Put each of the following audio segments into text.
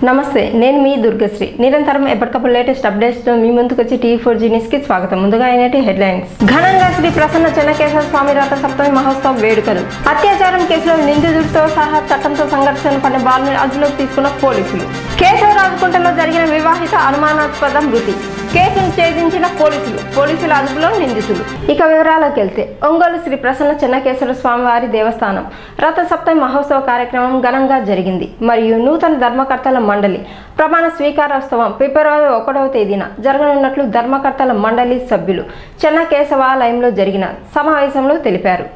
నమస్తే నేను మీ దుర్గశ్రీ నిరంతరం ఎప్పటికప్పుడు లేటెస్ట్ అప్డేట్స్ మీ ముందుకు వచ్చి టీవీ ఫోర్ జీనిస్ కి స్వాగతం ముందుగా అయినటి హెడ్లైన్స్ ఘనంగా శ్రీ ప్రసన్న చెన్నకేశ్వర స్వామి రథ సప్తమి మహోత్సవ వేడుకలు అత్యాచారం కేసులో నిందితుడితో సహా చట్టంతో సంఘర్షణ పడిన బాలుని అదుపులోకి తీసుకున్న పోలీసులు కేశవరాజుకుంటలో జరిగిన వివాహిత అనుమానాస్పద మృతి కేసును ఛేదించిన పోలీసులు పోలీసుల అదుపులో నిందితులు ఇక వివరాల్లోకి వెళ్తే ఒంగోలు శ్రీ ప్రసన్న చెన్నకేశ్వర స్వామి వారి దేవస్థానం రథ సప్తమి మహోత్సవ కార్యక్రమం ఘనంగా జరిగింది మరియు నూతన ధర్మకర్తల మండలి ప్రమాణ స్వీకారోత్సవం ఫిబ్రవరి ఒకటవ తేదీన జరగనున్నట్లు ధర్మకర్తల మండలి సభ్యులు చెన్నకేశవాలయంలో జరిగిన సమావేశంలో తెలిపారు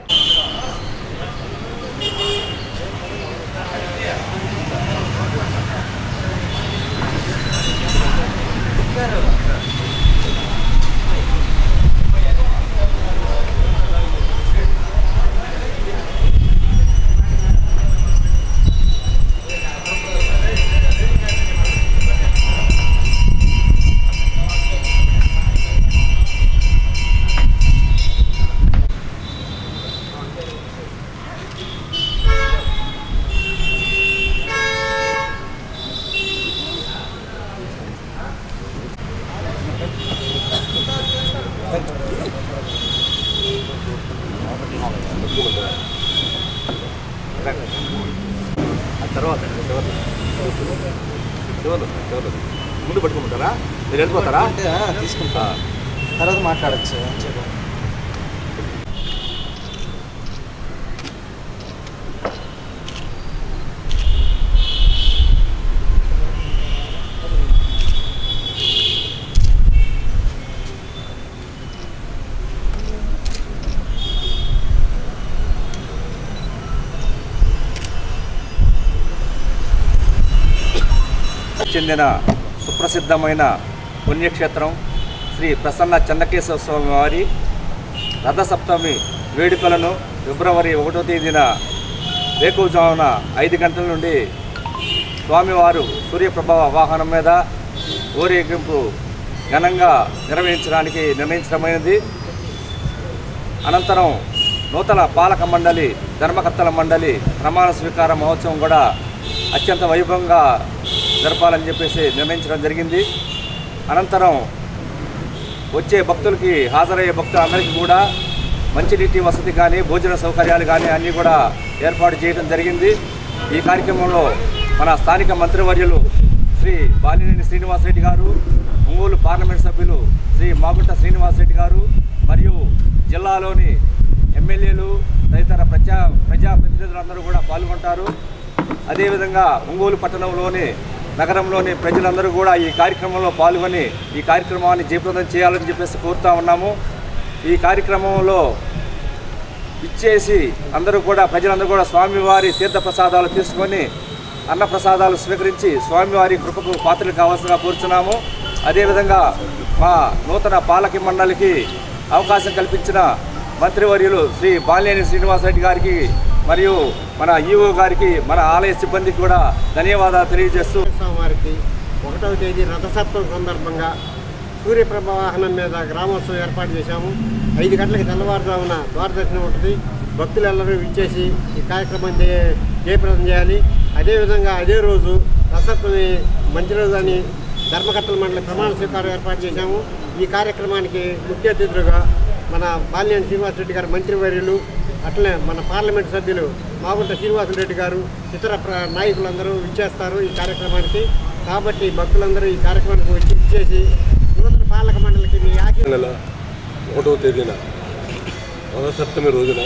తర్వాత తర్వాత చివరి చివరి ముందు పట్టుకుంటారా మీరు వెళ్ళిపోతారా అంటే ఆ, తీసుకుంటా తర్వాత మాట్లాడచ్చు చెప్పు చెందిన సుప్రసిద్ధమైన పుణ్యక్షేత్రం శ్రీ ప్రసన్న చెన్నకేశ్వర స్వామి వారి రథసప్తమి వేడుకలను ఫిబ్రవరి ఒకటో తేదీన వేకువజామున ఐదు గంటల నుండి స్వామివారు సూర్యప్రభావ వాహనం మీద ఊరేగింపు ఘనంగా నిర్వహించడానికి నిర్ణయించడమైనది అనంతరం నూతన పాలక మండలి ధర్మకర్తల మండలి ప్రమాణ స్వీకార మహోత్సవం కూడా అత్యంత వైభవంగా జరపాలని చెప్పేసి నిర్ణయించడం జరిగింది అనంతరం వచ్చే భక్తులకి హాజరయ్యే భక్తులందరికీ కూడా మంచినీటి వసతి కానీ భోజన సౌకర్యాలు కానీ అన్నీ కూడా ఏర్పాటు చేయడం జరిగింది ఈ కార్యక్రమంలో మన స్థానిక మంత్రివర్యులు శ్రీ బాలినేని శ్రీనివాసరెడ్డి గారు ఒంగోలు పార్లమెంట్ సభ్యులు శ్రీ మాగుంట శ్రీనివాసరెడ్డి గారు మరియు జిల్లాలోని ఎమ్మెల్యేలు తదితర ప్రజా ప్రజాప్రతినిధులందరూ కూడా పాల్గొంటారు అదేవిధంగా ఒంగోలు పట్టణంలోని నగరంలోని ప్రజలందరూ కూడా ఈ కార్యక్రమంలో పాల్గొని ఈ కార్యక్రమాన్ని జయప్రదం చేయాలని చెప్పేసి కోరుతా ఉన్నాము ఈ కార్యక్రమంలో ఇచ్చేసి అందరూ కూడా ప్రజలందరూ కూడా స్వామివారి తీర్థప్రసాదాలు తీసుకొని అన్నప్రసాదాలు స్వీకరించి స్వామివారి కృపకు పాత్రలు కావాల్సిందిగా కోరుచున్నాము అదేవిధంగా మా నూతన పాలక మండలికి అవకాశం కల్పించిన మంత్రివర్యులు శ్రీ బాలినేని శ్రీనివాసరెడ్డి గారికి మరియు మన ఈఓ గారికి మన ఆలయ సిబ్బందికి కూడా ధన్యవాదాలు తెలియజేస్తూ స్వామివారికి ఒకటవ తేదీ రథసప్తమి సందర్భంగా సూర్యప్రభ వాహనం మీద గ్రామోత్సవం ఏర్పాటు చేశాము ఐదు గంటలకు తెల్లవారుజామున ద్వారదర్శనం ఉంటుంది భక్తులెల్లరూ విచ్చేసి ఈ కార్యక్రమం జయ- జయప్రదం చేయాలి అదేవిధంగా అదే రోజు రథసప్తమి మంచి రోజు అని ధర్మకర్తల మండలి ప్రమాణ స్వీకారం ఏర్పాటు చేశాము ఈ కార్యక్రమానికి ముఖ్య అతిథులుగా మన బాలినేని శ్రీనివాసరెడ్డి గారు మంత్రివర్యులు అట్లనే మన పార్లమెంట్ సభ్యులు మాగుంట శ్రీనివాసరెడ్డి గారు ఇతర ప్ర- నాయకులందరూ ఇచ్చేస్తారు ఈ కార్యక్రమానికి కాబట్టి భక్తులందరూ ఈ కార్యక్రమానికి వచ్చి ఇచ్చేసి నూతన పాలక మండలికి మీ ఆశీ నెల ఒకటవ తేదీన రథసప్తమి రోజున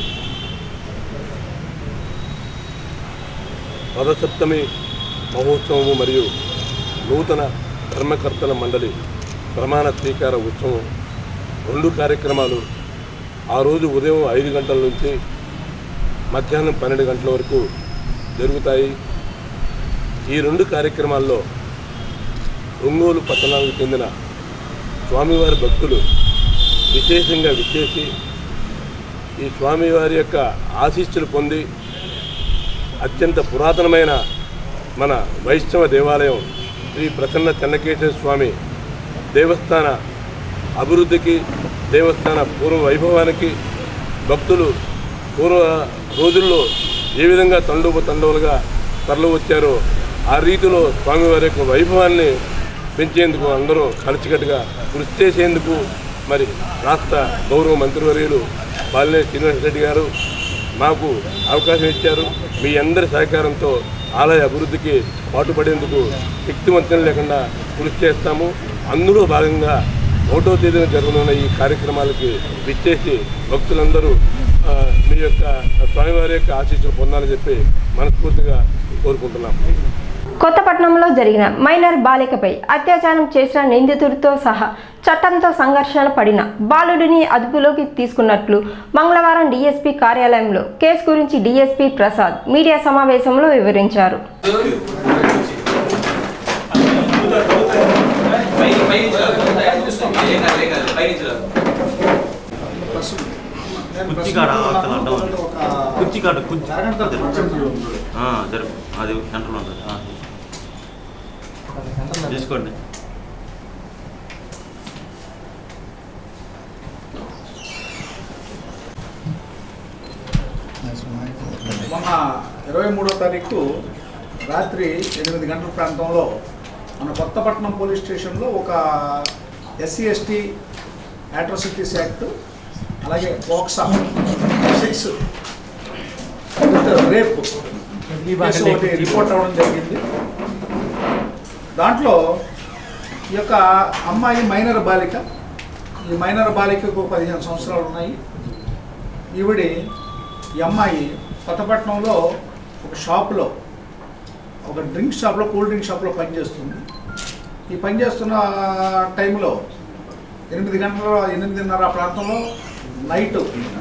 రథసప్తమి మహోత్సవము మరియు నూతన ధర్మకర్తల మండలి ప్రమాణ స్వీకార ఉత్సవం రెండు కార్యక్రమాలు ఆ రోజు ఉదయం ఐదు గంటల నుంచి మధ్యాహ్నం పన్నెండు గంటల వరకు జరుగుతాయి ఈ రెండు కార్యక్రమాల్లో ఒంగోలు పట్టణానికి చెందిన స్వామివారి భక్తులు విశేషంగా విచ్చేసి ఈ స్వామివారి యొక్క ఆశీస్సులు పొంది అత్యంత పురాతనమైన మన వైష్ణవ దేవాలయం శ్రీ ప్రసన్న చెన్నకేశ్వర స్వామి దేవస్థాన అభివృద్ధికి దేవస్థాన పూర్వ వైభవానికి భక్తులు పూర్వ రోజుల్లో ఏ విధంగా తండోప తండోలుగా తరలి వచ్చారో ఆ రీతిలో స్వామివారి యొక్క వైభవాన్ని పెంచేందుకు అందరూ కలిసికట్టుగా కృషి చేసేందుకు మరి రాష్ట్ర గౌరవ మంత్రివర్యులు బాలినేని శ్రీనివాస్ రెడ్డి గారు మాకు అవకాశం ఇచ్చారు మీ అందరి సహకారంతో ఆలయ అభివృద్ధికి పాటుపడేందుకు శక్తివంతం లేకుండా కృషి చేస్తాము అందులో భాగంగా ఒకటో తేదీన జరగనున్న ఈ కార్యక్రమాలకి విచ్చేసి భక్తులందరూ ఆ, మీ యొక్క స్వామివారి యొక్క ఆశీస్సులు పొందాలని చెప్పి మనస్ఫూర్తిగా కోరుకుంటున్నాం కొత్తపట్నంలో జరిగిన మైనర్ బాలికపై అత్యాచారం చేసిన నిందితుడితో సహా చట్టంతో సంఘర్షణ పడిన బాలుడిని అదుపులోకి తీసుకున్నట్లు మంగళవారం డీఎస్పీ కార్యాలయంలో కేసు గురించి డీఎస్పీ ప్రసాద్ మీడియా సమావేశంలో వివరించారు కుర్చీకాడ అవతల అడ్డం ఉంది. కుర్చీకాడ కుర్చీ ఆ, జరుపు అది సెంటర్లో ఉంటుంది ఆ. తీసుకోండి మొన్న ఇరవై మూడో తారీఖు రాత్రి ఎనిమిది గంటల ప్రాంతంలో మన కొత్తపట్నం పోలీస్ స్టేషన్లో ఒక ఎస్సీ ఎస్టీ అట్రాసిటీస్ యాక్ట్ అలాగే పోక్సా సిక్స్ రేప్ కేసు ఒకటి రిపోర్ట్ అవ్వడం జరిగింది దాంట్లో ఈ యొక్క అమ్మాయి మైనర్ బాలిక ఈ మైనర్ బాలికకు పదిహేను సంవత్సరాలు ఉన్నాయి ఈవిడి ఈ అమ్మాయి కొత్తపట్నంలో ఒక షాప్లో ఒక డ్రింక్ షాప్లో కూల్ డ్రింక్ షాప్లో పనిచేస్తుంది ఈ పనిచేస్తున్న టైంలో ఎనిమిది గంటల ఎనిమిదిన్నర ప్రాంతంలో నైట్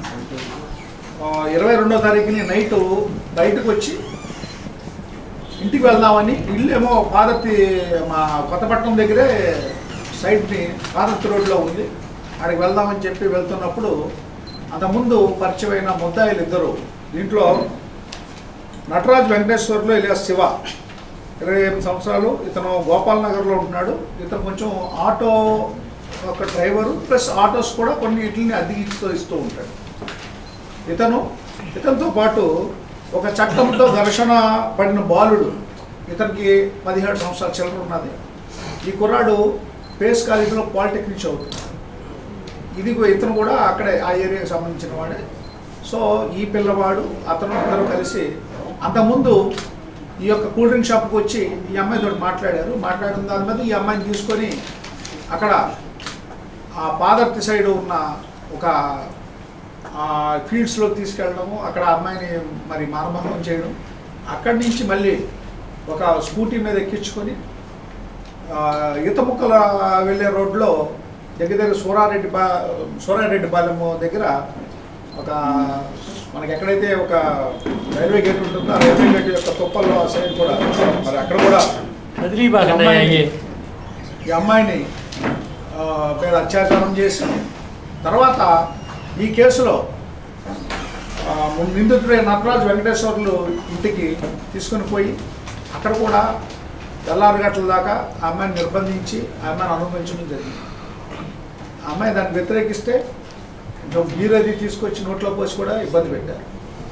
ఇరవై రెండో తారీఖుని నైటు బయటకు వచ్చి ఇంటికి వెళ్దామని ఇల్లు ఏమో పాదర్తి మా కొత్తపట్నం దగ్గరే సైడ్ని పాదర్తి రోడ్లో ఉంది అక్కడికి వెళ్దామని చెప్పి వెళ్తున్నప్పుడు అంతకుముందు పరిచయమైన ముద్దాయిలు ఇద్దరు దీంట్లో నటరాజ్ వెంకటేశ్వర్లు ఇలా శివ ఇరవై ఎనిమిది సంవత్సరాలు ఇతను గోపాల్ నగర్లో ఉంటున్నాడు ఇతను కొంచెం ఆటో ఒక డ్రైవరు ప్లస్ ఆటోస్ కూడా కొన్ని వీటిని అద్దెకిస్తూ ఇస్తూ ఉంటాడు ఇతను ఇతనితో పాటు ఒక చట్టంతో ఘర్షణ పడిన బాలుడు ఇతనికి పదిహేడు సంవత్సరాల చిల్లర ఉన్నది ఈ కుర్రాడు పేస్ కాలేజీలో పాలిటెక్నిక్ చదువుతున్నాడు ఇది కూ- ఇతను కూడా అక్కడే ఆ ఏరియాకి సంబంధించిన వాడే సో ఈ పిల్లవాడు అతను అందరూ కలిసి అంతకుముందు ఈ యొక్క కూల్ డ్రింక్ షాప్కి వచ్చి ఈ అమ్మాయితో మాట్లాడారు మాట్లాడిన దాని మీద ఈ అమ్మాయిని తీసుకొని అక్కడ ఆ పాదర్తి సైడ్ ఉన్న ఒక ఆ ఫీల్డ్స్లో తీసుకెళ్ళడము అక్కడ ఆ అమ్మాయిని మరి మానభంగం చేయడం అక్కడి నుంచి మళ్ళీ ఒక స్కూటీ మీద ఎక్కించుకొని ఆ, ఈత ముక్కల వెళ్ళే రోడ్లో దగ్గర దగ్గర సూరారెడ్డి బా సూరారెడ్డి పాలెం దగ్గర ఒక మనకి ఎక్కడైతే ఒక రైల్వే గేట్ ఉంటుందో ఆ రైల్వే గేట్ యొక్క తుప్పల్లో ఆ సైడ్ కూడా మరి అక్కడ కూడా ఈ అమ్మాయిని- ఈ అమ్మాయిని ఆ, మీద అత్యాచారం చేసి తర్వాత ఈ కేసులో ఆ, నిందితుడైన నటరాజు వెంకటేశ్వర్లు ఇంటికి తీసుకొని పోయి అక్కడ కూడా తెల్లారు గంటల దాకా ఆ అమ్మాయిని నిర్బంధించి ఆ అమ్మాయిని అనుభవించడం జరిగింది ఆ అమ్మాయి దాన్ని వ్యతిరేకిస్తే కొంచెం బీర్ అది తీసుకొచ్చి నోట్లో పోసి కూడా ఇబ్బంది పెట్టారు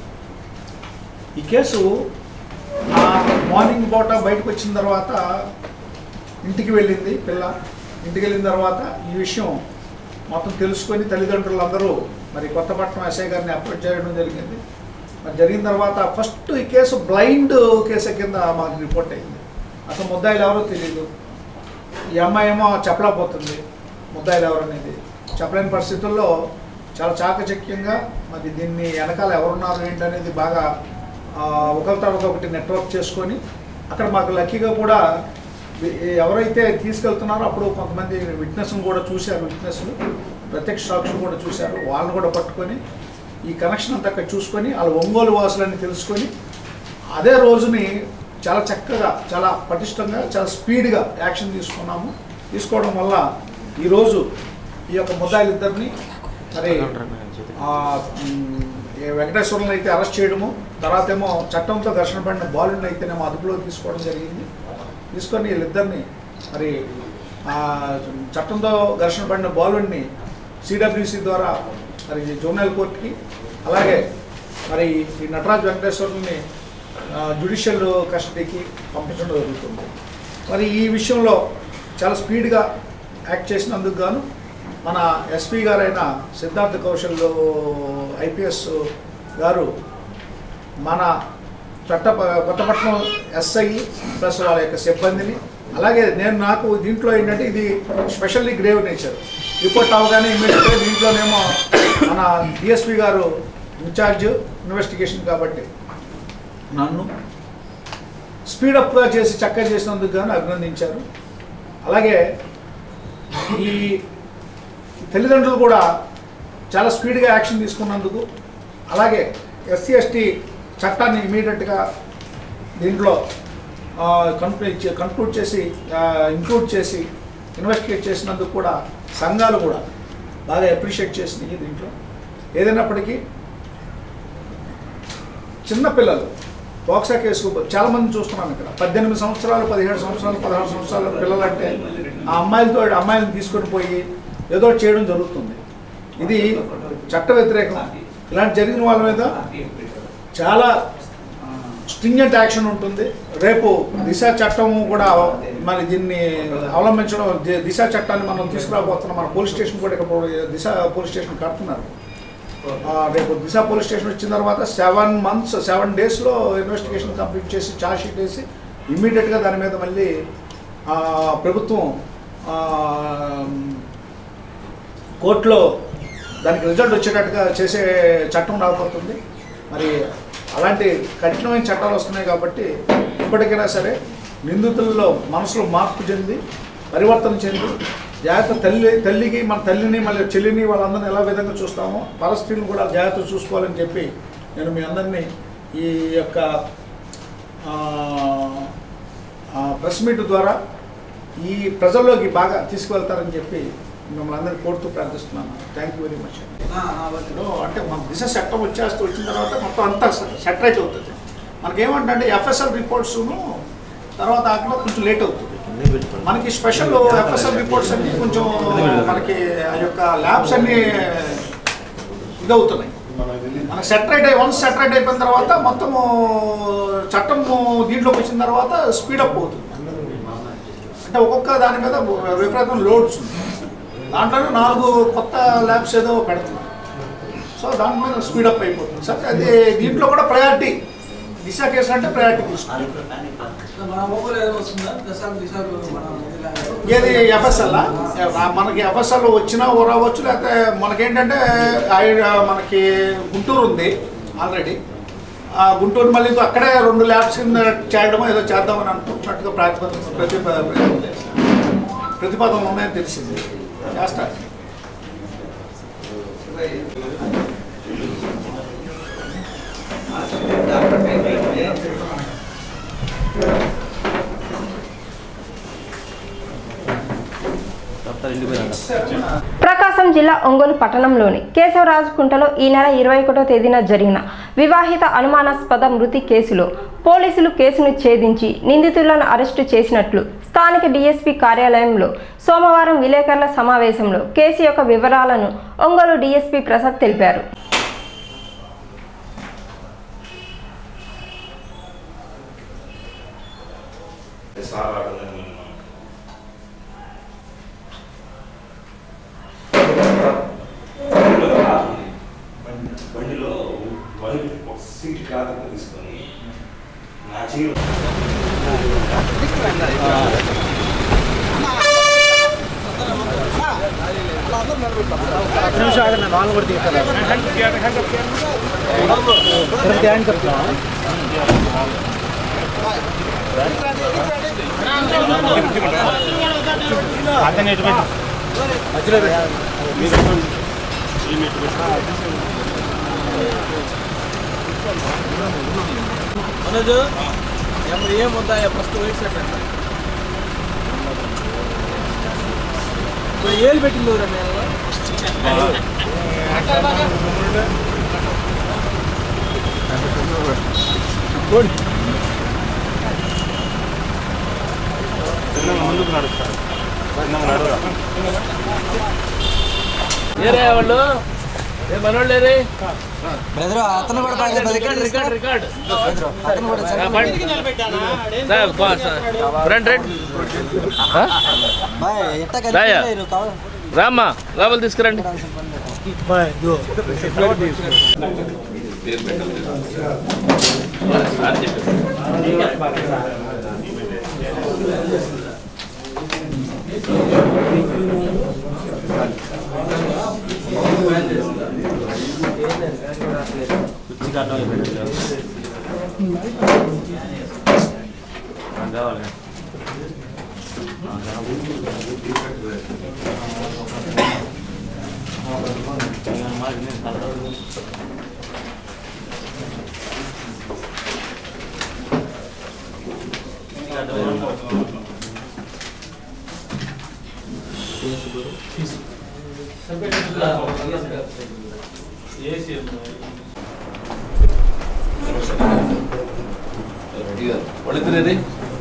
ఈ కేసు ఆ మార్నింగ్ పూట బయటకు వచ్చిన తర్వాత ఇంటికి వెళ్ళింది పిల్ల ఇంటికి వెళ్ళిన తర్వాత ఈ విషయం మొత్తం తెలుసుకొని తల్లిదండ్రులందరూ మరి కొత్తపట్నం ఎస్ఐ గారిని అప్రోచ్ చేయడం జరిగింది మరి జరిగిన తర్వాత ఫస్ట్ ఈ కేసు బ్లైండ్ కేసు కింద మాకు రిపోర్ట్ అయింది అసలు ముద్దాయిలు ఎవరో తెలియదు ఈ అమ్మాయి ఏమో చెప్పలేకపోతుంది ముద్దాయిలు ఎవరు అనేది చెప్పలేని పరిస్థితుల్లో చాలా చాకచక్యంగా మరి దీన్ని వెనకాల ఎవరున్నారు ఏంటనేది బాగా ఆ, ఒకరి తర్వాత ఒకటి నెట్వర్క్ చేసుకొని అక్కడ మాకు లక్కీగా కూడా వి- ఎవరైతే తీసుకెళ్తున్నారో అప్పుడు కొంతమంది విట్నెస్ను కూడా చూశారు విట్నెస్లు ప్రత్యక్ష సాక్షులు కూడా చూశారు వాళ్ళని కూడా పట్టుకొని ఈ కనెక్షన్ అంతా అక్కడ చూసుకొని వాళ్ళ ఒంగోలు వాసులని తెలుసుకొని అదే రోజుని చాలా చక్కగా చాలా పటిష్టంగా చాలా స్పీడ్గా యాక్షన్ తీసుకున్నాము తీసుకోవడం వల్ల ఈరోజు ఈ యొక్క ముద్దాయిలిద్దరిని మరి ఆ, మ్, ఈ వెంకటేశ్వరులను అయితే అరెస్ట్ చేయడము తర్వాత ఏమో చట్టంతో ఘర్షణ పడిన బాలుని అయితేనేమో అదుపులోకి తీసుకోవడం జరిగింది తీసుకొని వీళ్ళిద్దరిని మరి ఆ, చట్టంతో ఘర్షణ పడిన బాలుడిని సిడబ్ల్యూసి ద్వారా మరి జూనియర్ కోర్టుకి అలాగే మరి ఈ నటరాజ్ వెంకటేశ్వరుని జ్యుడిషియల్ కస్టడీకి పంపించడం జరుగుతుంది మరి ఈ విషయంలో చాలా స్పీడ్గా యాక్ట్ చేసినందుకు గాను మన ఎస్పీ గారైన సిద్ధార్థ కౌశల్ ఐపీఎస్ గారు మన చట్ట కొత్తపట్నం ఎస్ఐ ప్లస్ వాళ్ళ యొక్క సిబ్బందిని అలాగే నేను నాకు దీంట్లో ఏంటంటే ఇది స్పెషల్లీ గ్రేవ్ నేచర్ రిపోర్ట్ అవగానే ఇమీడియట్గా దీంట్లోనేమో మన డిఎస్పి గారు ఇన్ఛార్జ్ ఇన్వెస్టిగేషన్ కాబట్టి నన్ను స్పీడప్గా చేసి చక్కగా చేసినందుకు గాను అభినందించారు అలాగే ఈ తల్లిదండ్రులు కూడా చాలా స్పీడ్గా యాక్షన్ తీసుకున్నందుకు అలాగే ఎస్సీ ఎస్టీ చట్టాన్ని ఇమీడియట్గా దీంట్లో కన్క్లూడ్ కన్క్లూడ్ చేసి ఇంక్లూడ్ చేసి ఇన్వెస్టిగేట్ చేసినందుకు కూడా సంఘాలు కూడా బాగా అప్రిషియేట్ చేసినాయి దీంట్లో ఏదైనప్పటికీ చిన్నపిల్లలు పోక్సా కేసు చాలామంది చూస్తున్నాం ఇక్కడ పద్దెనిమిది సంవత్సరాలు పదిహేడు సంవత్సరాలు పదహారు సంవత్సరాల పిల్లలు అంటే ఆ అమ్మాయిలతో అమ్మాయిలను తీసుకొని పోయి ఏదో ఒకటి చేయడం జరుగుతుంది ఇది చట్ట వ్యతిరేకం ఇలాంటి జరిగిన వాళ్ళ మీద చాలా స్ట్రింజెంట్ యాక్షన్ ఉంటుంది రేపు దిశ చట్టం కూడా మరి దీన్ని అవలంబించడం ది- దిశ చట్టాన్ని మనం తీసుకురాబోతున్నాం మన పోలీస్ స్టేషన్ కూడా ఇక్కడ దిశ పోలీస్ స్టేషన్ కడుతున్నారు ఆ, రేపు దిశ పోలీస్ స్టేషన్ వచ్చిన తర్వాత సెవెన్ మంత్స్ సెవెన్ డేస్లో ఇన్వెస్టిగేషన్ కంప్లీట్ చేసి ఛార్జ్ షీట్ వేసి ఇమ్మీడియట్గా దాని మీద మళ్ళీ ఆ, ప్రభుత్వం ఆ, కోర్టులో దానికి రిజల్ట్ వచ్చేటట్టుగా చేసే చట్టం రాబోతుంది మరి అలాంటి కఠినమైన చట్టాలు వస్తున్నాయి కాబట్టి ఇప్పటికైనా సరే నిందితుల్లో మనసులో మార్పు చెంది పరివర్తన చెంది జాగ్రత్త తల్లి తల్లికి మన తల్లిని మళ్ళీ చెల్లిని వాళ్ళందరినీ ఎలా విధంగా చూస్తామో పరస్త్రీని కూడా జాగ్రత్త చూసుకోవాలని చెప్పి నేను మీ అందరినీ ఈ యొక్క ప్రెస్ మీట్ ద్వారా ఈ ప్రజల్లోకి బాగా తీసుకువెళ్తారని చెప్పి మిమ్మల్ని అందరినీ కోరుతూ ప్రార్థిస్తున్నాను థ్యాంక్ యూ వెరీ మచ్ అంటే మన దిశ చట్టం వచ్చేస్తూ వచ్చిన తర్వాత మొత్తం అంతా సెటరేట్ అవుతుంది మనకేమంటే ఎఫ్ఎస్ఎల్ రిపోర్ట్స్ను తర్వాత అక్కడ కొంచెం లేట్ అవుతుంది మనకి స్పెషల్ ఎఫ్ఎస్ఎల్ రిపోర్ట్స్ అన్ని కొంచెం మనకి ఆ యొక్క ల్యాబ్స్ అన్ని ఇదవుతున్నాయి మనకి సెటరేట్ అయ్యి వన్స్ సెటరేట్ అయిపోయిన తర్వాత మొత్తము చట్టము దీంట్లోకి వచ్చిన తర్వాత స్పీడప్ అవుతుంది అంటే ఒక్కొక్క దాని మీద విపరీతం లోడ్స్ ఉంది దాంట్లోనే నాలుగు కొత్త ల్యాబ్స్ ఏదో పెడుతున్నాం సో దాని మీద స్పీడప్ అయిపోతుంది సార్ అది దీంట్లో కూడా ప్రయారిటీ దిశ కేసు అంటే ప్రయారిటీ తీసుకుంటాం మన మొబైల్ ఏదో వస్తుందా దశాలు దిశాలు మన ఇది ఏది ఎఫ్ఎస్ఎల్ మనకి ఎఫ్ఎస్ఎల్ వచ్చినా ఓ రావచ్చు లేకపోతే మనకేంటంటే ఐ- మనకి గుంటూరు ఉంది ఆల్రెడీ ఆ గుంటూరు మళ్ళీ ఇంకో అక్కడే రెండు ల్యాబ్స్ కింద చేయడం ఏదో చేద్దామని అనుకుంటున్నట్టుగా ప్రాతిపదిక ప్రతిప ప్రతిపాదనలు ఉన్నాయని తెలిసింది చేస్తారు ప్రకాశం జిల్లా ఒంగోలు పట్టణంలోని కేశవరాజుకుంటలో ఈ నెల ఇరవై ఒకటో తేదీన జరిగిన వివాహిత అనుమానాస్పద మృతి కేసులో పోలీసులు కేసును ఛేదించి నిందితులను అరెస్టు చేసినట్లు స్థానిక డీఎస్పీ కార్యాలయంలో సోమవారం విలేకరుల సమావేశంలో కేసు యొక్క వివరాలను ఒంగోలు డీఎస్పీ ప్రసాద్ తెలిపారు బండిలో వైపు ఒక సీట్ క్లాత్ తీసుకొని నా చీర మనోజ్ ఎప్పుడు ఏం వద్దా ఫస్ట్ వెయిట్ చెప్పండి ఇప్పుడు ఏళ్ళు పెట్టింది ఊరా నేను ముందుకు నడుస్తారు నడురా ఏరే వాళ్ళు బ్రదర్ అతను కూడా బాగా రికార్డ్ రికార్డ్ రికార్డ్ అతను కూడా బాయ్ ఎట్ట కలిపి కావాలి రామ్మా లోపల తీసుకురండి కుర్చీ కట్టడం పెట్టారు కావాలి వాళ్ళిద్దరేది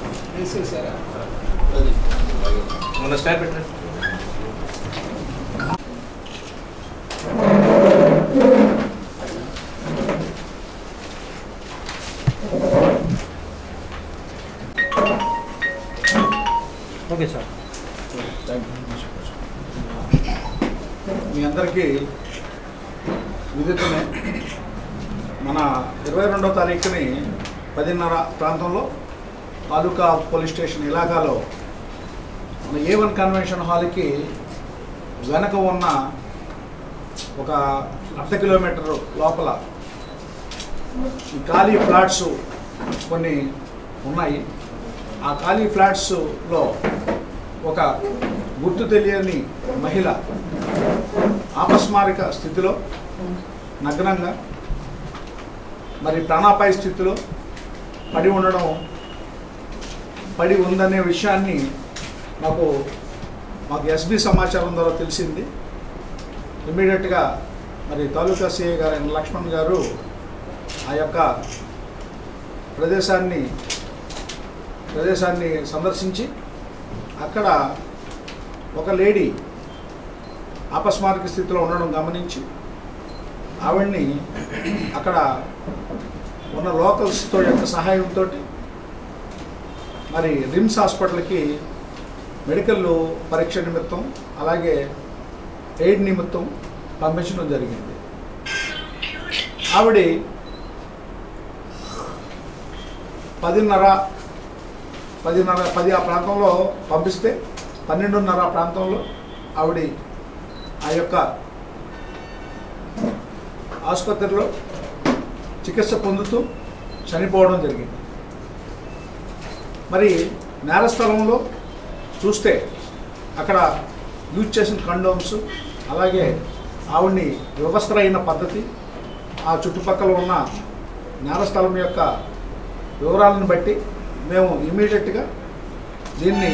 మన స్టాప్ పెట్టండి ఓకే సార్ మీ అందరికీ విదితమే మన ఇరవై రెండవ తారీఖుని పదిన్నర ప్రాంతంలో తాలూకా పోలీస్ స్టేషన్ ఇలాకాలో మన ఏ వన్ కన్వెన్షన్ హాల్కి వెనక ఉన్న ఒక అర్ధ కిలోమీటర్ లోపల ఈ ఖాళీ ఫ్లాట్స్ కొన్ని ఉన్నాయి ఆ ఖాళీ ఫ్లాట్స్లో ఒక గుర్తు తెలియని మహిళ ఆపస్మారిక స్థితిలో నగ్నంగా మరి ప్రాణాపాయ స్థితిలో పడి ఉండడం పడి ఉందనే విషయాన్ని మాకు మాకు ఎస్బి సమాచారం ద్వారా తెలిసింది ఇమ్మీడియట్గా మరి తాలూకా సిఐ గారు అయిన లక్ష్మణ్ గారు ఆ యొక్క ప్రదేశాన్ని ప్రదేశాన్ని సందర్శించి అక్కడ ఒక లేడీ అపస్మారక స్థితిలో ఉండడం గమనించి ఆవిడ్ని అక్కడ ఉన్న లోకల్స్తో యొక్క సహాయంతో మరి రిమ్స్ హాస్పిటల్కి మెడికల్ పరీక్ష నిమిత్తం అలాగే ఎయిడ్ నిమిత్తం పంపించడం జరిగింది ఆవిడ పదిన్నర పదిన్నర పది ఆ ప్రాంతంలో పంపిస్తే పన్నెండున్నర ఆ ప్రాంతంలో ఆవిడ ఆ యొక్క ఆసుపత్రిలో చికిత్స పొందుతూ చనిపోవడం జరిగింది మరి నేరస్థలంలో చూస్తే అక్కడ యూజ్ చేసిన కండోమ్స్ అలాగే ఆవిడ్ని వ్యవస్థరైన పద్ధతి ఆ చుట్టుపక్కల ఉన్న నేరస్థలం యొక్క వివరాలను బట్టి మేము ఇమీడియట్గా దీన్ని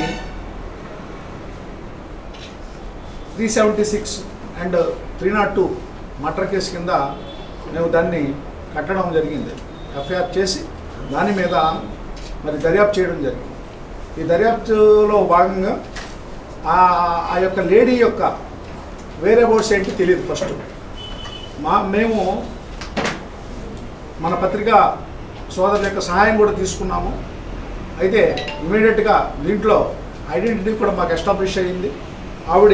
three seventy six and three not two murder case కింద మేము దాన్ని కట్టడం జరిగింది ఎఫ్ఐఆర్ చేసి దాని మీద మరి దర్యాప్తు చేయడం జరిగింది ఈ దర్యాప్తులో భాగంగా ఆ ఆ యొక్క లేడీ యొక్క వేరే బోర్డ్స్ ఏంటి తెలియదు ఫస్ట్ మా మేము మన పత్రిక సోదరుల యొక్క సహాయం కూడా తీసుకున్నాము అయితే ఇమీడియట్గా దీంట్లో ఐడెంటిటీ కూడా మాకు ఎస్టాబ్లిష్ అయ్యింది ఆవిడ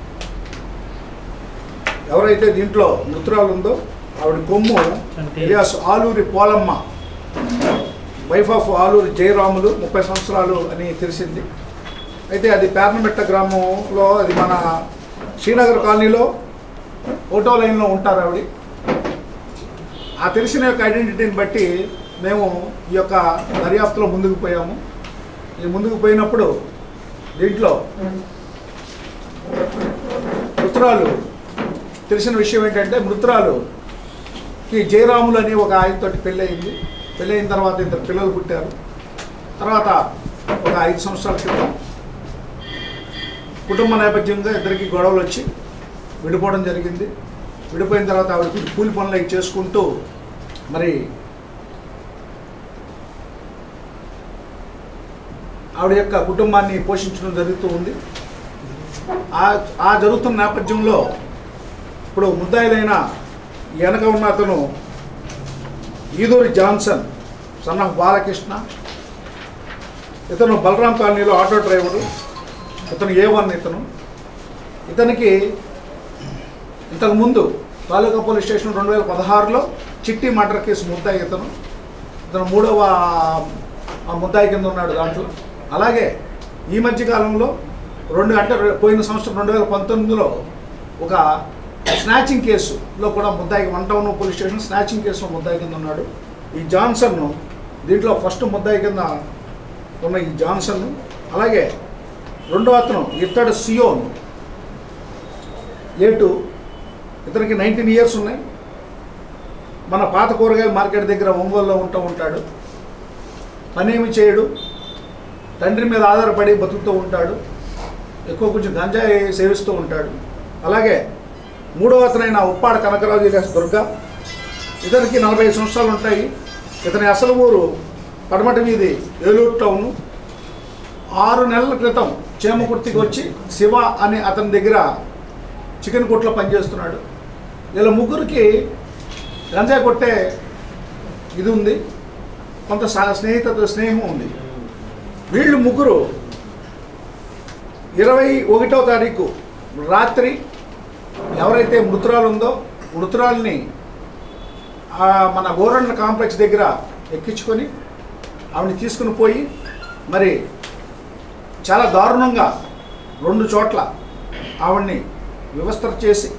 ఎవరైతే దీంట్లో మృతురాలు ఉందో ఆవిడ Kommu alias Aluri Polamma wife of Aluri Jayaramulu ముప్పై సంవత్సరాలు అని తెలిసింది అయితే అది పేర్నమెట్ట గ్రామంలో అది మన శ్రీనగర్ కాలనీలో ఓటో లైన్లో ఉంటారు ఆవిడ ఆ తెలిసిన యొక్క ఐడెంటిటీని బట్టి మేము ఈ యొక్క దర్యాప్తులో ముందుకు పోయాము ఈ ముందుకు పోయినప్పుడు దీంట్లో మృతురాలు తెలిసిన విషయం ఏంటంటే మృతురాలుకి జయరాములు అని ఒక ఆయనతోటి పెళ్ళయింది పెళ్ళయిన తర్వాత ఇద్దరు పిల్లలు పుట్టారు తర్వాత ఒక ఐదు సంవత్సరాల క్రితం కుటుంబ నేపథ్యంగా ఇద్దరికి గొడవలు వచ్చి విడిపోవడం జరిగింది విడిపోయిన తర్వాత ఆవిడ కూలి పనులు అవి చేసుకుంటూ మరి ఆవిడ యొక్క కుటుంబాన్ని పోషించడం జరుగుతూ ఉంది ఆ ఆ జరుగుతున్న నేపథ్యంలో ఇప్పుడు ముద్దాయిలైన ఈ వెనక ఉన్న అతను ఈదూరి జాన్సన్ సన్ ఆఫ్ బాలకృష్ణ ఇతను బలరాం కాలనీలో ఆటో డ్రైవరు ఇతను ఏ వన్ ఇతను ఇతనికి ఇంతకుముందు తాలూకా పోలీస్ స్టేషన్ రెండు వేల పదహారులో చిట్టి మర్డర్ కేసు ముద్దాయి ఇతను ఇతను మూడవ ఆ ముద్దాయి కింద ఉన్నాడు దాంట్లో అలాగే ఈ మధ్య కాలంలో రెండు అంటే రె- పోయిన సంవత్సరం రెండు వేల పంతొమ్మిదిలో ఒక స్నాచింగ్ కేసులో కూడా ముద్దాయి one town police station snatching కేసులో ముద్దాయి కింద ఉన్నాడు ఈ జాన్సన్ దీంట్లో ఫస్ట్ ముద్దాయి కింద ఉన్న ఈ జాన్సన్ అలాగే రెండో అతను ఇతడు సియోన్ ఏటు ఇతనికి నైన్టీన్ ఇయర్స్ ఉన్నాయి మన పాత కూరగాయల మార్కెట్ దగ్గర ఒంగోలులో ఉంటూ ఉంటాడు పనేమి చేయడు తండ్రి మీద ఆధారపడి బతుకుతూ ఉంటాడు ఎక్కువ కొంచెం గంజాయి సేవిస్తూ ఉంటాడు అలాగే మూడవ అతనైన ఉప్పాడ కనకరాజు ఇలియాస్ దుర్గా ఇతనికి నలభై సంవత్సరాలు ఉంటాయి ఇతని అసలు ఊరు పడమటి వీధి ఏలూరు టౌను ఆరు నెలల క్రితం చేమకుర్తికి వచ్చి శివ అనే అతని దగ్గర చికెన్ కొట్లో పనిచేస్తున్నాడు వీళ్ళ ముగ్గురికి గంజాయి కొట్టే ఇది ఉంది కొంత సా- స్నేహితతో స్నేహం ఉంది వీళ్ళు ముగ్గురు ఇరవై ఒకటో తారీఖు రాత్రి ఎవరైతే మృతురాలు ఉందో మృతురాల్ని ఆ మన గోరండ్ల కాంప్లెక్స్ దగ్గర ఎక్కించుకొని ఆవిడని తీసుకుని పోయి మరి చాలా దారుణంగా రెండు చోట్ల ఆవిడ్ని వివస్త్ర చేసి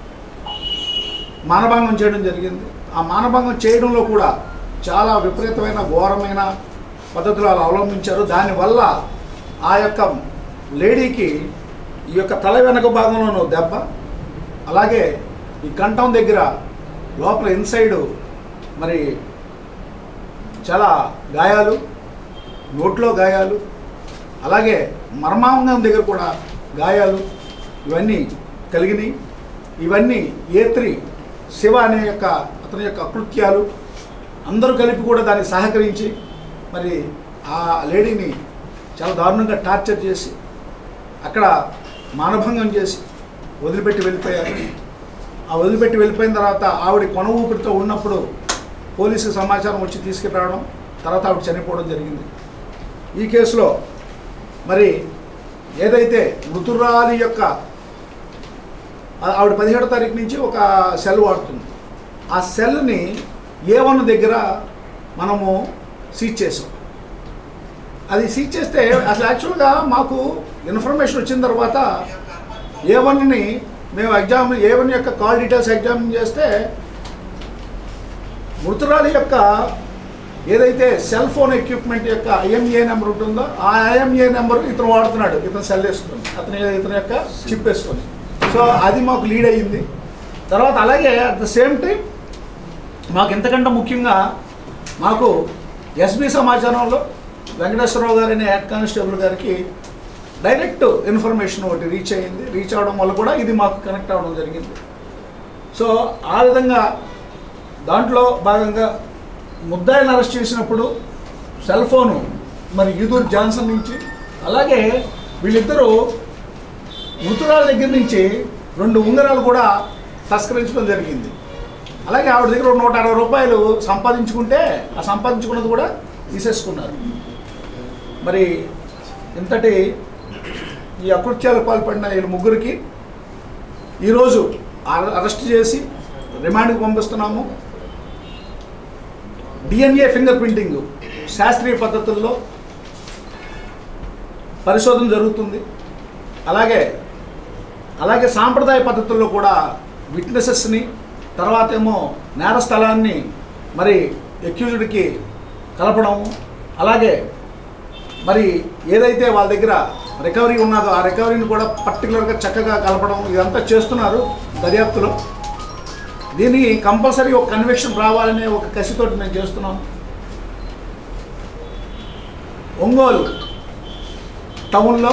మానభంగం చేయడం జరిగింది ఆ మానభంగం చేయడంలో కూడా చాలా విపరీతమైన ఘోరమైన పద్ధతులు వాళ్ళు అవలంబించారు దానివల్ల ఆ యొక్క లేడీకి ఈ యొక్క తల వెనక భాగంలోనూ దెబ్బ అలాగే ఈ కంఠం దగ్గర లోపల ఇన్సైడ్ మరి చాలా గాయాలు నోట్లో గాయాలు అలాగే మర్మాంగం దగ్గర కూడా గాయాలు ఇవన్నీ కలిగినాయి ఇవన్నీ ఏ త్రీ శివ అనే యొక్క అతని యొక్క అకృత్యాలు అందరూ కలిపి కూడా దాన్ని సహకరించి మరి ఆ లేడీని చాలా దారుణంగా టార్చర్ చేసి అక్కడ మానభంగం చేసి వదిలిపెట్టి వెళ్ళిపోయారు ఆ వదిలిపెట్టి వెళ్ళిపోయిన తర్వాత ఆవిడ కొన ఊపిరితో ఉన్నప్పుడు పోలీసు సమాచారం వచ్చి తీసుకురావడం తర్వాత ఆవిడ చనిపోవడం జరిగింది ఈ కేసులో మరి ఏదైతే మృతురాలి యొక్క ఆ- ఆవిడ పదిహేడో తారీఖు నుంచి ఒక సెల్ వాడుతుంది ఆ సెల్ని ఏ వన్ దగ్గర మనము సీజ్ చేసాం అది సీజ్ చేస్తే అసలు యాక్చువల్గా మాకు ఇన్ఫర్మేషన్ వచ్చిన తర్వాత ఏ వన్ని మేము ఎగ్జామ్ ఏ వన్ యొక్క కాల్ డీటెయిల్స్ ఎగ్జామిన్ చేస్తే మృతురాలి యొక్క ఏదైతే సెల్ ఫోన్ ఎక్విప్మెంట్ యొక్క ఐఎంఏ నెంబర్ ఉంటుందో ఆ ఐఎంఏ నెంబర్ ఇతను వాడుతున్నాడు ఇతను సెల్ వేసుకొని అతని ఇతని యొక్క చిప్ వేసుకొని సో అది మాకు లీడ్ అయ్యింది తర్వాత అలాగే అట్ ద సేమ్ టైం మాకు ఎంతకంటే ముఖ్యంగా మాకు ఎస్బి సమాచారంలో వెంకటేశ్వరరావు గారు అనే హెడ్ కానిస్టేబుల్ గారికి డైరెక్ట్ ఇన్ఫర్మేషన్ ఒకటి రీచ్ అయ్యింది రీచ్ అవడం వల్ల కూడా ఇది మాకు కనెక్ట్ అవ్వడం జరిగింది సో ఆ విధంగా దాంట్లో భాగంగా ముద్దాయిని అరెస్ట్ చేసినప్పుడు సెల్ ఫోను మరి ఈదూర్ జాన్సన్ నుంచి అలాగే వీళ్ళిద్దరూ మృతురాల దగ్గర నుంచి రెండు ఉంగరాలు కూడా తస్కరించడం జరిగింది అలాగే ఆవిడ దగ్గర నూట అరవై రూపాయలు సంపాదించుకుంటే ఆ సంపాదించుకున్నది కూడా తీసేసుకున్నారు మరి ఇంతటి ఈ అకృత్యాలకు పాల్పడిన వీళ్ళ ముగ్గురికి ఈరోజు అర- అరెస్ట్ చేసి రిమాండ్కి పంపిస్తున్నాము డిఎన్ఏ ఫింగర్ ప్రింటింగ్ శాస్త్రీయ పద్ధతుల్లో పరిశోధన జరుగుతుంది అలాగే అలాగే సాంప్రదాయ పద్ధతుల్లో కూడా విట్నెసెస్ని తర్వాత ఏమో నేర స్థలాన్ని మరి ఎక్యూజ్డ్కి కలపడం అలాగే మరి ఏదైతే వాళ్ళ దగ్గర రికవరీ ఉన్నదో ఆ రికవరీని కూడా పర్టికులర్గా చక్కగా కలపడం ఇదంతా చేస్తున్నారు దర్యాప్తులో దీన్ని కంపల్సరీ ఒక కన్విక్షన్ రావాలనే ఒక కసితోటి మేము చేస్తున్నాం ఒంగోలు టౌన్లో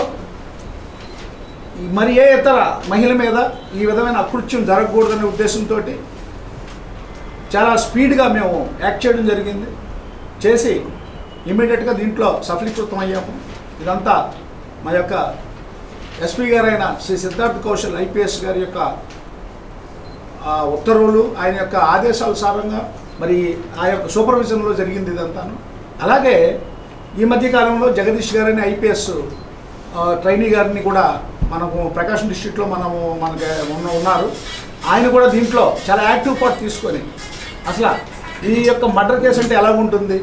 ఈ మరి ఏ ఇతర మహిళ మీద ఈ విధమైన అకృత్యం జరగకూడదనే ఉద్దేశంతో చాలా స్పీడ్గా మేము యాక్ట్ చేయడం జరిగింది చేసి ఇమీడియట్గా దీంట్లో సఫలీకృతం అయ్యాము ఇదంతా మా యొక్క ఎస్పీ గారైన శ్రీ సిద్ధార్థ్ కౌశల్ ఐపీఎస్ గారి యొక్క ఆ, ఉత్తర్వులు ఆయన యొక్క ఆదేశాల సారంగా మరి ఆ యొక్క సూపర్విజన్లో జరిగింది ఇదంతాను అలాగే ఈ మధ్య కాలంలో జగదీష్ గారని ఐపీఎస్ ట్రైనీ గారిని కూడా మనము ప్రకాశం డిస్ట్రిక్ట్లో మనము మనకి ఉన్న ఉన్నారు ఆయన కూడా దీంట్లో చాలా యాక్టివ్ పార్ట్ తీసుకొని అసలు ఈ యొక్క మర్డర్ కేసు అంటే ఎలా ఉంటుంది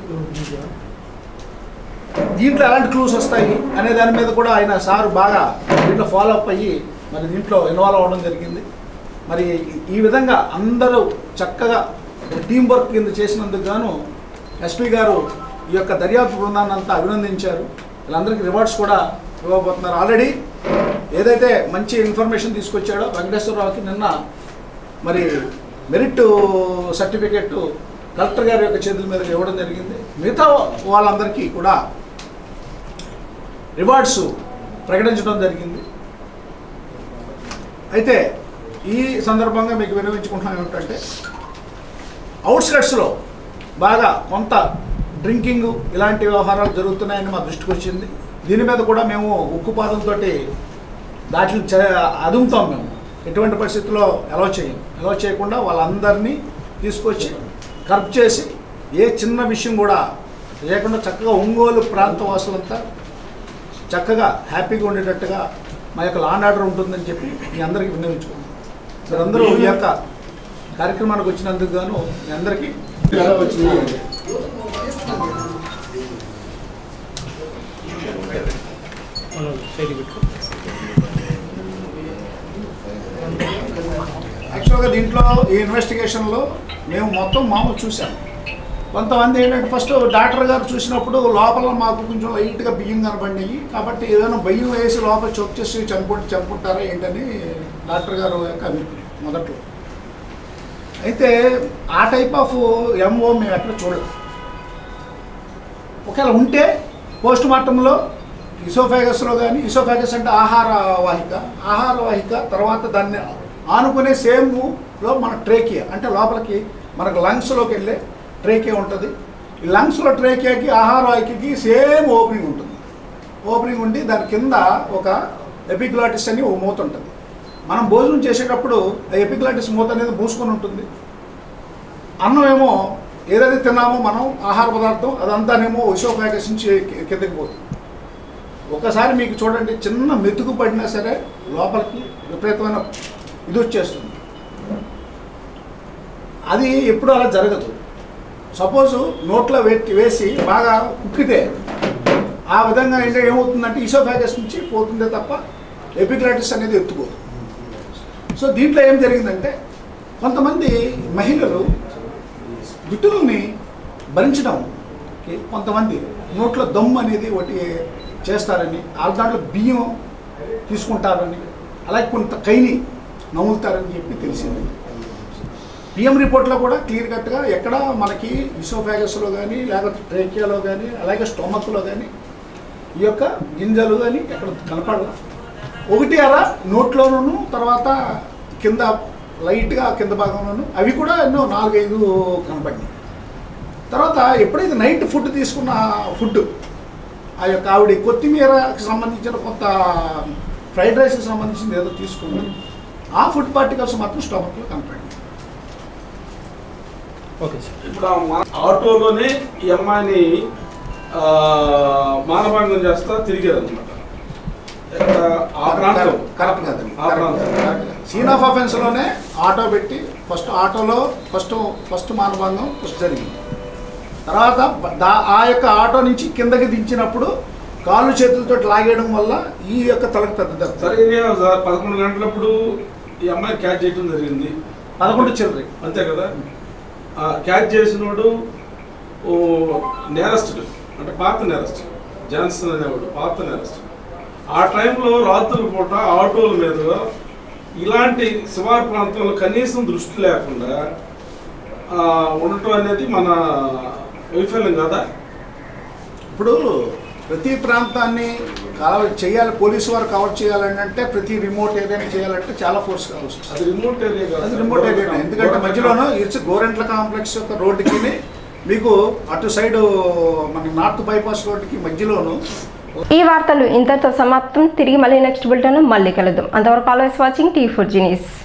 దీంట్లో ఎలాంటి క్లూస్ వస్తాయి అనే దాని మీద కూడా ఆయన సార్ బాగా దీంట్లో ఫాలో అప్ అయ్యి మరి దీంట్లో ఇన్వాల్వ్ అవ్వడం జరిగింది మరి ఈ విధంగా అందరూ చక్కగా టీం వర్క్ కింద చేసినందుకు గాను ఎస్పీ గారు ఈ యొక్క దర్యాప్తు బృందాన్ని అంతా అభినందించారు వీళ్ళందరికీ రివార్డ్స్ కూడా ఇవ్వబోతున్నారు ఆల్రెడీ ఏదైతే మంచి ఇన్ఫర్మేషన్ తీసుకొచ్చాడో వెంకటేశ్వరరావుకి నిన్న మరి మెరిట్ సర్టిఫికెట్ కలెక్టర్ గారి యొక్క చేతుల మీద ఇవ్వడం జరిగింది మిగతా వాళ్ళందరికీ కూడా రివార్డ్స్ ప్రకటించడం జరిగింది అయితే ఈ సందర్భంగా మీకు వినవించుకుంటున్నాను ఏమిటంటే అవుట్స్కట్స్లో బాగా కొంత డ్రింకింగ్ ఇలాంటి వ్యవహారాలు జరుగుతున్నాయని మా దృష్టికి వచ్చింది దీని మీద కూడా మేము ఉక్కుపాదంతో దాటిని చే- అదుముతాం మేము ఎటువంటి పరిస్థితుల్లో ఎలా చేయం ఎలా చేయకుండా వాళ్ళందరినీ తీసుకొచ్చి కర్బ్ చేసి ఏ చిన్న విషయం కూడా లేకుండా చక్కగా ఒంగోలు ప్రాంత వాసులంతా చక్కగా హ్యాపీగా ఉండేటట్టుగా మా యొక్క లాండ్ ఆర్డర్ ఉంటుందని చెప్పి మీ అందరికీ విన్నవించుకున్నాం మీరందరూ ఈ యొక్క కార్యక్రమానికి వచ్చినందుకు గాను మీ అందరికీ యాక్చువల్గా దీంట్లో ఈ ఇన్వెస్టిగేషన్లో మేము మొత్తం మామూలు చూసాం కొంతమంది ఏంటంటే ఫస్ట్ డాక్టర్ గారు చూసినప్పుడు లోపల మాకు కొంచెం లైట్గా బియ్యం కనబడినాయి కాబట్టి ఏదైనా భయం వేసి లోపల చొక్ చేసి చనిపోయి చనిపోతారా ఏంటని డాక్టర్ గారు యొక్క అభిప్రాయం మొదట్లో అయితే ఆ టైప్ ఆఫ్ ఎంఓ మేము ఎక్కడ చూడలేదు ఒకవేళ ఉంటే పోస్ట్ మార్టంలో ఇసోఫాగస్లో కానీ ఇసోఫాగస్ అంటే ఆహార వాహిక ఆహార వాహిక తర్వాత దాన్ని ఆనుకునే సేమ్లో మన ట్రేకియా అంటే లోపలికి మనకు లంగ్స్లోకి వెళ్ళే ట్రేకియా ఉంటుంది ఈ లంగ్స్లో ట్రేకియాకి ఆహార వాహికకి సేమ్ ఓపెనింగ్ ఉంటుంది ఓపెనింగ్ ఉండి దాని కింద ఒక ఎపిగ్లాటిస్ అని ఒక మూత ఉంటుంది మనం భోజనం చేసేటప్పుడు ఆ ఎపిగ్లాటిస్ మూత అనేది మూసుకొని ఉంటుంది అన్నం ఏమో ఏదైతే తిన్నామో మనం ఆహార పదార్థం అదంతానేమో ఇసోఫాగస్ నుంచి కి- కిందకి పోతుంది ఒకసారి మీకు చూడండి చిన్న మెతుకు పడినా సరే లోపలికి విపరీతమైన ఇది వచ్చేస్తుంది అది ఎప్పుడు అలా జరగదు సపోజు నోట్లో వెట్టి వేసి బాగా కుక్కితే ఆ విధంగా ఏంటంటే ఏమవుతుందంటే ఇసోఫాగస్ నుంచి పోతుందే తప్ప ఎపిగ్లాటిస్ అనేది ఎత్తుకోదు సో దీంట్లో ఏం జరిగిందంటే కొంతమంది మహిళలు జుట్టుల్ని భరించడం కొంతమంది నోట్లో దమ్ము అనేది ఒకటి చేస్తారని ఆ దాంట్లో బియ్యం తీసుకుంటారని అలాగే కొంత కైని నవ్వుతారని చెప్పి తెలిసింది పిఎం రిపోర్ట్లో కూడా క్లియర్ కట్గా ఎక్కడ మనకి ఇసోఫాగస్లో కానీ లేకపోతే ట్రేకియాలో కానీ అలాగే స్టొమక్లో కానీ ఈ యొక్క గింజలు కానీ ఎక్కడ కనపడదు ఒకటి అర నోట్లోనూ తర్వాత కింద లైట్గా కింద భాగంలోను అవి కూడా ఎన్నో నాలుగైదు కనపడినాయి తర్వాత ఎప్పుడైతే నైట్ ఫుడ్ తీసుకున్న ఫుడ్ ఆ యొక్క ఆవిడ కొత్తిమీరకి సంబంధించిన కొంత ఫ్రైడ్ రైస్కి సంబంధించింది ఏదో తీసుకుంది ఆ ఫుడ్ పార్టికల్స్ మాత్రం స్టమక్లో కనపడింది ఇప్పుడు ఆ మా- ఆటోలోనే ఈ అమ్మాయిని ఆ, మానభంగం చేస్తా తిరిగారు అనమాట ఆ ప్రాంతం కరెక్ట్ కాదండి ఆ ప్రాంతం సీన్ ఆఫ్ అఫెన్స్లోనే ఆటో పెట్టి ఫస్ట్ ఆటోలో ఫస్ట్ ఫస్ట్ మానభంగం ఫస్ట్ జరిగింది తర్వాత దా ఆ యొక్క ఆటో నుంచి కిందకి దించినప్పుడు కాళ్ళు చేతులతో లాగేయడం వల్ల ఈ యొక్క తలకు పెద్ద దెబ్బ సరే ఇది సార్ పదకొండు గంటలప్పుడు ఈ అమ్మాయి క్యాచ్ చేయడం జరిగింది పదకొండు చిల్లరి అంతే కదా ఆ క్యాచ్ చేసినోడు ఓ నేరస్తుడు అంటే పాత నేరస్తుడు జాన్సన్ అనేవాడు పాత నేరస్తుడు ఆ టైంలో రాత్రుల పూట ఆటోల మీద ఇలాంటి శివారు ప్రాంతంలో కనీసం దృష్టి లేకుండా ఆ, ఉండటం అనేది మన వైఫల్యం కదా ఇప్పుడు ప్రతి ప్రాంతాన్ని కవర్ చేయాలి పోలీసు వారు కవర్ చేయాలని అంటే ప్రతి రిమోట్ ఏరియాని చేయాలంటే చాలా ఫోర్స్ కావచ్చు అది రిమోట్ ఏరియా కాదు అది రిమోట్ ఏరియా ఎందుకంటే మధ్యలోనూ ఇట్స్ గోరెంట్ల కాంప్లెక్స్ యొక్క రోడ్డుకి మీకు అటు సైడ్ మన నార్త్ బైపాస్ రోడ్డుకి మధ్యలోను ఈ వార్తలు ఇంతటితో సమాప్తం తిరిగి మళ్ళీ నెక్స్ట్ బులెటిన్ మళ్ళీ కలుద్దాం అంతవరకు ఆల్వేస్ వాచింగ్ టీ ఫుడ్ జీనిస్